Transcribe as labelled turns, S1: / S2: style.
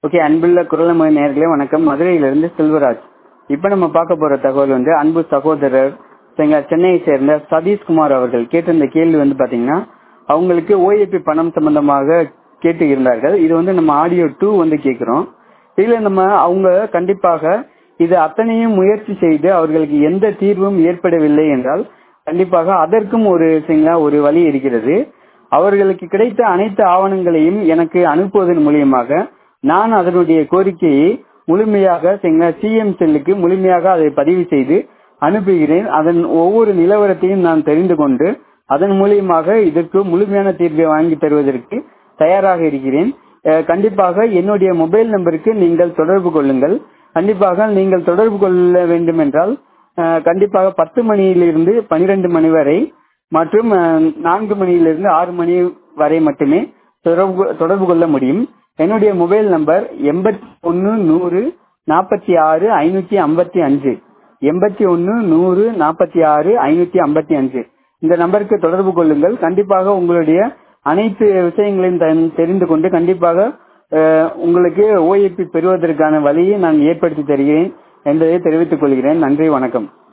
S1: okay அன்புள்ள குரலமொழி நேர்களே வணக்கம் மதுரையிலிருந்து செல்வராஜ் இப்ப நம்ம பார்க்க போற தகவல் வந்து அன்பு சகோதரர் சரிங்களா, சென்னையை சேர்ந்த சதீஷ்குமார் அவர்கள் கேட்டிருந்த கேள்வி வந்து பாத்தீங்கன்னா அவங்களுக்கு ஓஏபி பணம் சம்பந்தமாக கேட்டு இருந்தார்கள் இது வந்து நம்ம ஆடியோ டூ வந்து கேட்கிறோம் இதுல நம்ம அவங்க கண்டிப்பாக இது அத்தனையும் முயற்சி செய்து அவர்களுக்கு எந்த தீர்வும் ஏற்படவில்லை என்றால் கண்டிப்பாக அதற்கும் ஒரு சரிங்களா, ஒரு வழி இருக்கிறது அவர்களுக்கு கிடைத்த அனைத்து ஆவணங்களையும் எனக்கு அனுப்புவதன் மூலியமாக நான் அதனுடைய கோரிக்கையை முழுமையாக சிஎம் செல்லுக்கு முழுமையாக அதை பதிவு செய்து அனுப்புகிறேன் அதன் ஒவ்வொரு நிலவரத்தையும் நான் தெரிந்து கொண்டு அதன் மூலியமாக இதற்கு முழுமையான தீர்வை வாங்கி தருவதற்கு தயாராக இருக்கிறேன் அஹ் கண்டிப்பாக என்னுடைய மொபைல் நம்பருக்கு நீங்கள் தொடர்பு கொள்ளுங்கள் கண்டிப்பாக நீங்கள் தொடர்பு கொள்ள வேண்டும் என்றால் அஹ் கண்டிப்பாக பத்து மணியிலிருந்து பனிரெண்டு மணி வரை மற்றும் அஹ், நான்கு மணியிலிருந்து ஆறு மணி வரை மட்டுமே தொடர்பு தொடர்பு கொள்ள முடியும் என்னுடைய மொபைல் நம்பர் எண்பத்தி ஒன்னு நூறு நாற்பத்தி ஆறு ஐநூத்தி ஐம்பத்தி அஞ்சு எண்பத்தி ஒன்னு நூறு நாற்பத்தி ஆறு ஐநூத்தி ஐம்பத்தி அஞ்சு இந்த நம்பருக்கு தொடர்பு கொள்ளுங்கள் கண்டிப்பாக உங்களுடைய அனைத்து விஷயங்களையும் தெ- தெரிந்து கொண்டு கண்டிப்பாக அஹ், உங்களுக்கு ஓஏபி பெறுவதற்கான வழியை நான் ஏற்படுத்தி தருகிறேன் என்பதை தெரிவித்துக் கொள்கிறேன் நன்றி வணக்கம்